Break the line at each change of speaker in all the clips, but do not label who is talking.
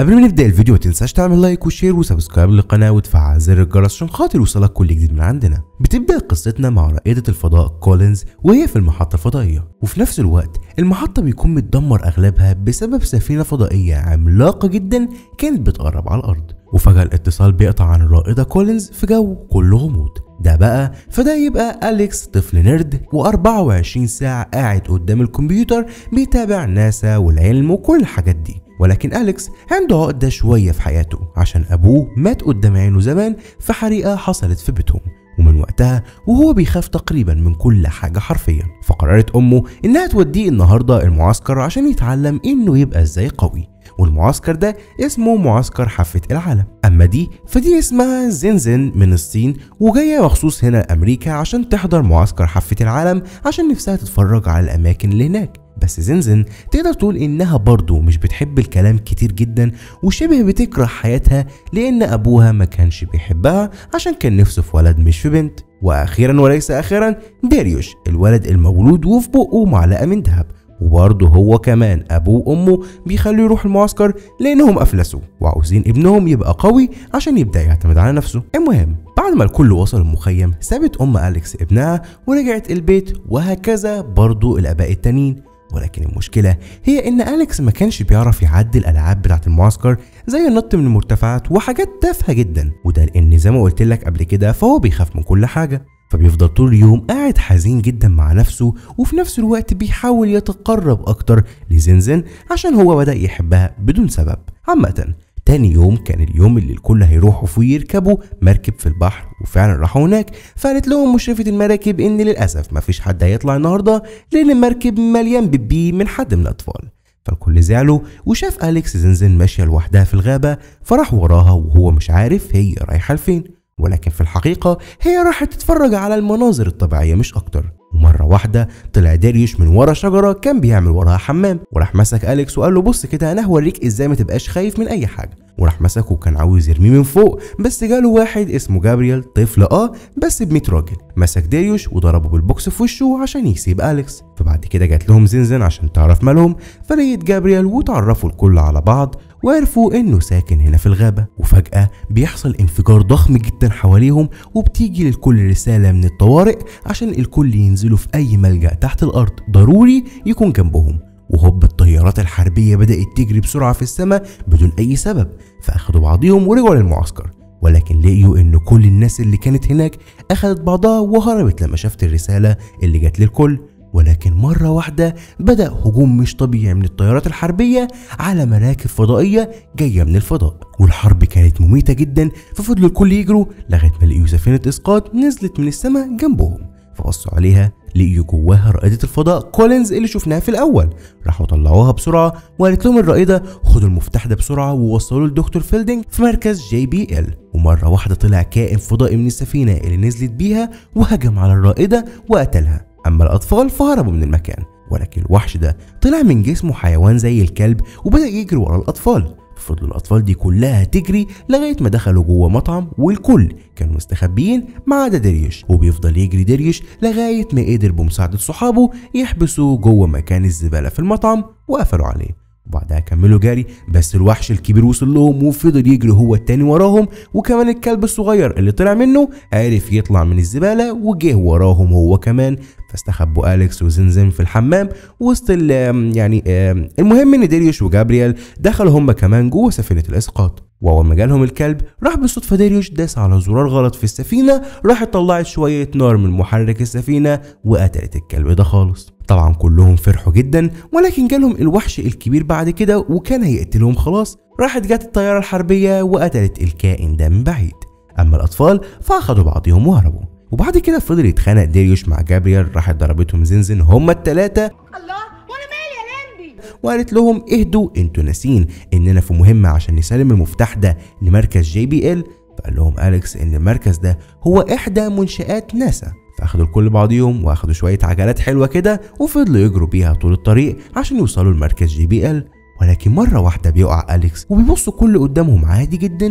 قبل ما نبدا الفيديو ما تنساش تعمل لايك وشير وسبسكرايب للقناه وتفعل زر الجرس عشان خاطر يوصلك كل جديد من عندنا بتبدا قصتنا مع رائده الفضاء كولينز وهي في المحطه الفضائيه وفي نفس الوقت المحطه بيكون متدمر اغلبها بسبب سفينه فضائيه عملاقه جدا كانت بتقرب على الارض وفجاه الاتصال بيقطع عن الرائده كولينز في جو كله غموض ده بقى فده يبقى أليكس طفل نرد و24 ساعة قاعد قدام الكمبيوتر بيتابع ناسا والعلم وكل الحاجات دي ولكن أليكس عنده عقدة شوية في حياته عشان أبوه مات قدام عينه زمان في حريقة حصلت في بيتهم ومن وقتها وهو بيخاف تقريبا من كل حاجة حرفيا فقررت أمه إنها توديه النهاردة المعسكر عشان يتعلم إنه يبقى إزاي قوي والمعسكر ده اسمه معسكر حافة العالم أما دي فدي اسمها زنزن من الصين وجاية مخصوص هنا أمريكا عشان تحضر معسكر حافة العالم عشان نفسها تتفرج على الأماكن اللي هناك بس زنزن تقدر تقول انها برضه مش بتحب الكلام كتير جدا وشبه بتكره حياتها لان ابوها ما كانش بيحبها عشان كان نفسه في ولد مش في بنت واخيرا وليس اخيرا داريوش الولد المولود وفي بقه معلقه من ذهب وبرضه هو كمان ابوه وامه بيخلوه يروح المعسكر لانهم افلسوا وعاوزين ابنهم يبقى قوي عشان يبدا يعتمد على نفسه المهم بعد ما الكل وصل المخيم سابت ام اليكس ابنها ورجعت البيت وهكذا برضه الاباء التانيين ولكن المشكلة هي إن أليكس ما كانش بيعرف يعدي الألعاب بتاعة المعسكر زي النط من المرتفعات وحاجات تافهة جدا وده لأن زي ما قلت لك قبل كده فهو بيخاف من كل حاجة فبيفضل طول اليوم قاعد حزين جدا مع نفسه وفي نفس الوقت بيحاول يتقرب أكتر لزنزن عشان هو بدأ يحبها بدون سبب عامة تاني يوم كان اليوم اللي الكل هيروحوا فيه يركبوا مركب في البحر وفعلا راحوا هناك فقالت لهم مشرفة المراكب ان للأسف مفيش حد هيطلع النهاردة لأن المركب مليان بيبي من حد من الأطفال فالكل زعلوا وشاف أليكس زنزن ماشية لوحدها في الغابة فراح وراها وهو مش عارف هي رايحة لفين ولكن في الحقيقة هي راحت تتفرج على المناظر الطبيعية مش أكتر ومرة واحدة طلع داريوش من ورا شجرة كان بيعمل وراها حمام وراح مسك أليكس وقال له بص كده أنا هوريك إزاي ما تبقاش خايف من أي حاجة وراح مسكه وكان عاوز يرميه من فوق بس جاله واحد اسمه جابريel طفل اه بس ب 100 راجل مسك داريوش وضربه بالبوكس في وشه عشان يسيب أليكس فبعد كده جات لهم زنزن عشان تعرف مالهم فلقيت جابريel وتعرفوا الكل على بعض وعرفوا انه ساكن هنا في الغابة وفجأة بيحصل انفجار ضخم جدا حواليهم وبتيجي للكل رسالة من الطوارئ عشان الكل ينزلوا في اي ملجأ تحت الارض ضروري يكون جنبهم وهوب الطيارات الحربية بدأت تجري بسرعة في السماء بدون أي سبب فأخدوا بعضهم ورجعوا للمعسكر ولكن لقيوا إن كل الناس اللي كانت هناك أخدت بعضها وهربت لما شافت الرسالة اللي جت للكل ولكن مرة واحدة بدأ هجوم مش طبيعي من الطيارات الحربية على مراكب فضائية جاية من الفضاء والحرب كانت مميتة جدا ففضلوا الكل يجروا لغاية ما لقيوا سفينة إسقاط نزلت من السماء جنبهم فبصوا عليها لقيوا جواها رائدة الفضاء كولينز اللي شفناها في الأول راحوا طلعوها بسرعة وقالت لهم الرائدة خدوا المفتاح ده بسرعة ووصلوه لدكتور فيلدينج في مركز جي بي ال ومرة واحدة طلع كائن فضائي من السفينة اللي نزلت بيها وهجم على الرائدة وقتلها أما الأطفال فهربوا من المكان ولكن الوحش ده طلع من جسمه حيوان زي الكلب وبدأ يجري ورا الأطفال فضلوا الأطفال دي كلها تجري لغاية ما دخلوا جوه مطعم والكل كانوا مستخبيين ما عدا داريوش وبيفضل يجري داريوش لغاية ما قدر بمساعدة صحابه يحبسوه جوه مكان الزبالة في المطعم وقفلوا عليه وبعدها كملوا جري بس الوحش الكبير وصل لهم وفضل يجري هو التاني وراهم وكمان الكلب الصغير اللي طلع منه عرف يطلع من الزبالة وجه وراهم هو كمان فاستخبوا أليكس وزنزن في الحمام وسط يعني المهم ان داريوش وجابرييل دخلوا هم كمان جوه سفينة الاسقاط واول ما جالهم الكلب راح بالصدفه داريوش داس على زرار غلط في السفينه راحت طلعت شويه نار من محرك السفينه وقتلت الكلب ده خالص طبعا كلهم فرحوا جدا ولكن جالهم الوحش الكبير بعد كده وكان هيقتلهم خلاص راحت جت الطياره الحربيه وقتلت الكائن ده من بعيد اما الاطفال فاخدوا بعضهم وهربوا وبعد كده فضل يتخانق داريوش مع جابريال راحت ضربتهم زنزن هما التلاتة
الله وانا مالي يا لمبي
وقالت لهم اهدوا انتوا ناسين اننا في مهمة عشان نسلم المفتاح ده لمركز جي بي ال فقال لهم أليكس إن المركز ده هو إحدى منشآت ناسا فأخدوا الكل بعضيهم وأخدوا شوية عجلات حلوة كده وفضلوا يجروا بيها طول الطريق عشان يوصلوا لمركز جي بي ال ولكن مرة واحدة بيقع أليكس وبيبصوا كل قدامهم عادي جدا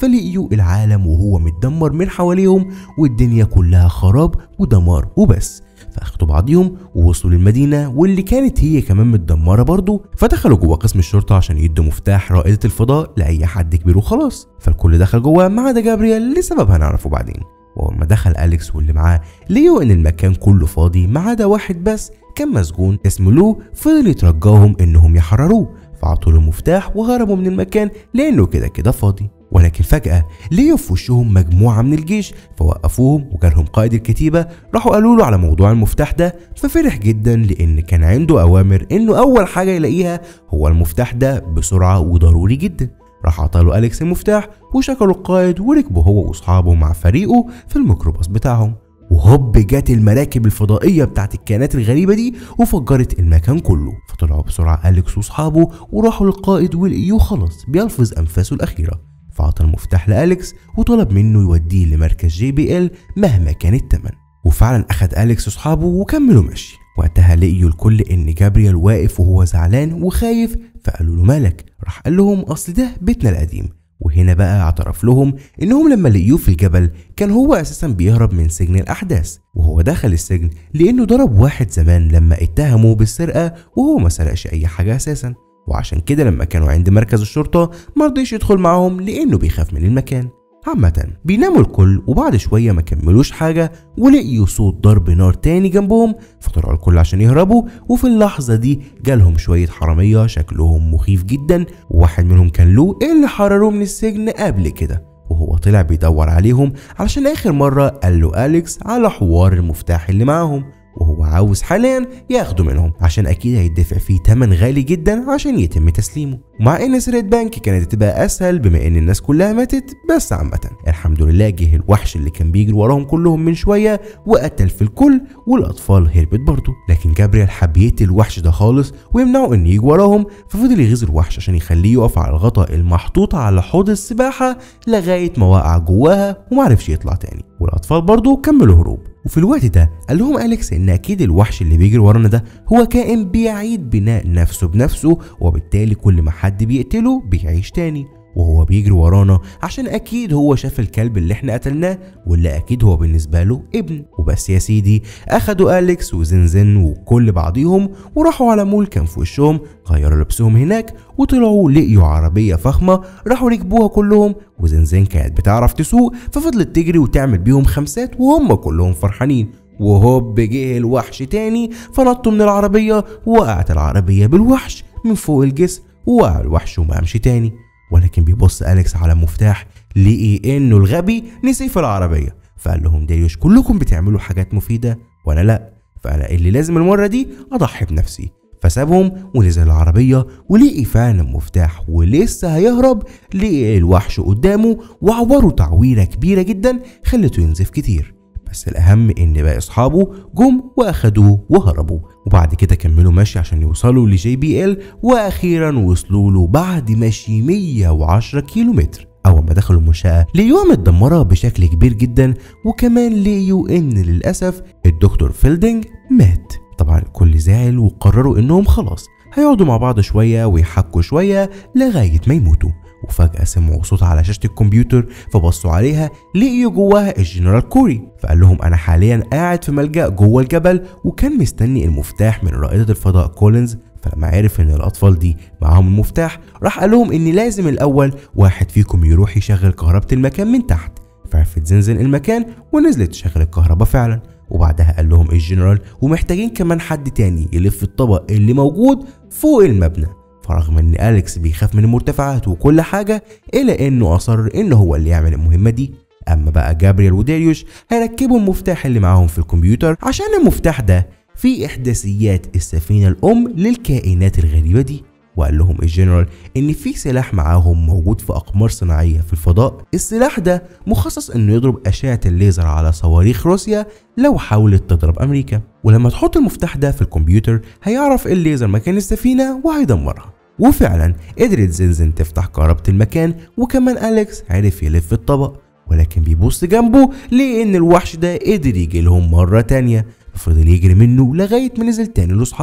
فلقيوا العالم وهو متدمر من حواليهم والدنيا كلها خراب ودمار وبس فاخدوا بعضيهم ووصلوا للمدينة واللي كانت هي كمان متدمرة برضه فدخلوا جوه قسم الشرطة عشان يدوا مفتاح رائدة الفضاء لأي حد كبير وخلاص فالكل دخل جوه ما عدا جابرييل لسبب هنعرفه بعدين وأول ما دخل أليكس واللي معاه لقيوا إن المكان كله فاضي ما عدا واحد بس كان مسجون اسمه لو فضل يترجاهم إنهم يحرروه فعطوا له المفتاح وهربوا من المكان لأنه كده كده فاضي ولكن فجأة لقيوا في وشهم مجموعة من الجيش فوقفوهم وجالهم قائد الكتيبة راحوا قالوا له على موضوع المفتاح ده ففرح جدا لأن كان عنده أوامر إنه أول حاجة يلاقيها هو المفتاح ده بسرعة وضروري جدا راح عطاله أليكس المفتاح وشكروا القائد وركبوا هو وأصحابه مع فريقه في الميكروباص بتاعهم وهوب جت المراكب الفضائية بتاعت الكائنات الغريبة دي وفجرت المكان كله فطلعوا بسرعة أليكس وأصحابه وراحوا للقائد ولقيوه خلاص بيلفظ أنفاسه الأخيرة فعطى المفتاح لأليكس وطلب منه يوديه لمركز جي بي ال مهما كان التمن وفعلا أخد أليكس وأصحابه وكملوا مشي وقتها لقيوا الكل إن جابريال واقف وهو زعلان وخايف فقالوا له مالك راح قال لهم أصل ده بيتنا القديم وهنا بقى اعترف لهم انهم لما لقيوه في الجبل كان هو اساسا بيهرب من سجن الاحداث وهو دخل السجن لانه ضرب واحد زمان لما اتهموه بالسرقه وهو ما سرقش اي حاجه اساسا وعشان كده لما كانوا عند مركز الشرطه مرضيش يدخل معاهم لانه بيخاف من المكان عامة بيناموا الكل وبعد شوية ما كملوش حاجة ولقيوا صوت ضرب نار تاني جنبهم فطلعوا الكل عشان يهربوا وفي اللحظة دي جالهم شوية حرامية شكلهم مخيف جدا وواحد منهم كان لو اللي حرروه من السجن قبل كده وهو طلع بيدور عليهم علشان آخر مرة قال له أليكس على حوار المفتاح اللي معاهم وهو عاوز حاليا ياخده منهم عشان اكيد هيدفع فيه تمن غالي جدا عشان يتم تسليمه مع ان سرقه بنك كانت تبقى اسهل بما ان الناس كلها ماتت بس عامه الحمد لله جه الوحش اللي كان بيجري وراهم كلهم من شويه وقتل في الكل والاطفال هربت برضه لكن جابريل حب يقتل الوحش ده خالص ويمنعه انه يجي وراهم ففضل يغيظ الوحش عشان يخليه يقف على الغطاء المحطوط على حوض السباحه لغايه ما وقع جواها ومعرفش يطلع تاني والاطفال برضه كملوا هروب وفي الوقت ده قال لهم أليكس إن أكيد الوحش اللي بيجري ورانا ده هو كائن بيعيد بناء نفسه بنفسه وبالتالي كل ما حد بيقتله بيعيش تاني وهو بيجري ورانا عشان اكيد هو شاف الكلب اللي احنا قتلناه واللي اكيد هو بالنسبه له ابن وبس يا سيدي اخدوا اليكس وزنزن وكل بعضيهم وراحوا على مول كان في وشهم غيروا لبسهم هناك وطلعوا لقيوا عربيه فخمه راحوا ركبوها كلهم وزنزن كانت بتعرف تسوق ففضلت تجري وتعمل بيهم خمسات وهم كلهم فرحانين وهوب جه الوحش تاني فنطوا من العربيه ووقعت العربيه بالوحش من فوق الجسر ووقع الوحش وما قامش تاني ولكن بيبص أليكس على المفتاح لقي إنه الغبي نسي في العربية فقال لهم داريوش كلكم بتعملوا حاجات مفيدة وأنا لأ فأنا اللي لازم المرة دي أضحي بنفسي فسابهم ونزل العربية ولقي فعلا المفتاح ولسه هيهرب لقي الوحش قدامه وعوره تعويرة كبيرة جدا خلته ينزف كتير بس الأهم إن باقي أصحابه جم وأخدوه وهربوا وبعد كده كملوا مشي عشان يوصلوا لجي بي ال وأخيرا وصلوا له بعد مشي 110 كيلو متر أول ما دخلوا المنشأة لقيوها متدمرة بشكل كبير جدا وكمان لقيوا إن للأسف الدكتور فيلدينج مات طبعا الكل زعل وقرروا إنهم خلاص هيقعدوا مع بعض شوية ويحكوا شوية لغاية ما يموتوا وفجأة سمعوا صوت على شاشة الكمبيوتر فبصوا عليها لقيوا جواها الجنرال كوري فقال لهم أنا حاليا قاعد في ملجأ جوه الجبل وكان مستني المفتاح من رائدة الفضاء كولينز فلما عرف ان الاطفال دي معاهم المفتاح راح قال لهم ان لازم الاول واحد فيكم يروح يشغل كهربة المكان من تحت فعرفت زنزن المكان ونزلت تشغل الكهرباء فعلا وبعدها قال لهم الجنرال ومحتاجين كمان حد تاني يلف الطبق اللي موجود فوق المبنى فرغم ان اليكس بيخاف من المرتفعات وكل حاجة الا انه اصر ان هو اللي يعمل المهمة دي اما بقى جابريل وداريوش هيركبوا المفتاح اللي معاهم في الكمبيوتر عشان المفتاح ده في احداثيات السفينة الام للكائنات الغريبة دي وقال لهم الجنرال ان في سلاح معاهم موجود في اقمار صناعيه في الفضاء السلاح ده مخصص انه يضرب اشعه الليزر على صواريخ روسيا لو حاولت تضرب امريكا ولما تحط المفتاح ده في الكمبيوتر هيعرف الليزر مكان السفينه وهيدمرها وفعلا قدرت زنزن تفتح كهربة المكان وكمان أليكس عرف يلف الطبق ولكن بيبص جنبه لقى إن الوحش ده قدر يجي لهم مرة تانية ففضل يجري منه لغاية ما نزل تاني لأصحابه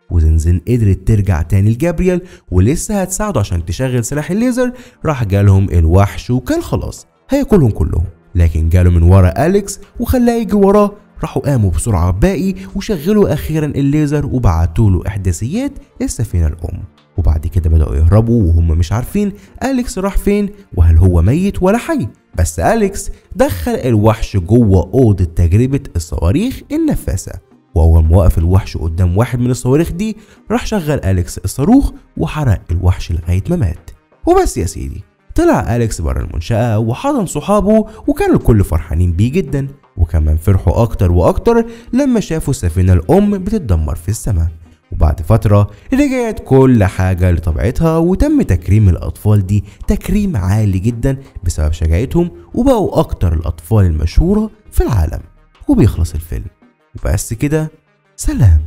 وزنزن قدرت ترجع تاني لجابريال ولسه هتساعده عشان تشغل سلاح الليزر راح جالهم الوحش وكان خلاص هياكلهم كلهم لكن جاله من ورا أليكس وخلاه يجي وراه راحوا قاموا بسرعة باقي وشغلوا أخيرا الليزر وبعتوا له إحداثيات السفينة الأم وبعد كده بدأوا يهربوا وهم مش عارفين أليكس راح فين وهل هو ميت ولا حي بس أليكس دخل الوحش جوه أوضة تجربة الصواريخ النفاثة وأول ما وقف الوحش قدام واحد من الصواريخ دي راح شغل أليكس الصاروخ وحرق الوحش لغاية ما مات وبس يا سيدي طلع أليكس بره المنشأة وحضن صحابه وكانوا الكل فرحانين بيه جدا وكمان فرحوا أكتر وأكتر لما شافوا السفينة الأم بتتدمر في السماء وبعد فترة رجعت كل حاجة لطبيعتها وتم تكريم الأطفال دي تكريم عالي جدا بسبب شجاعتهم وبقوا أكتر الأطفال المشهورة في العالم وبيخلص الفيلم وبس كده سلام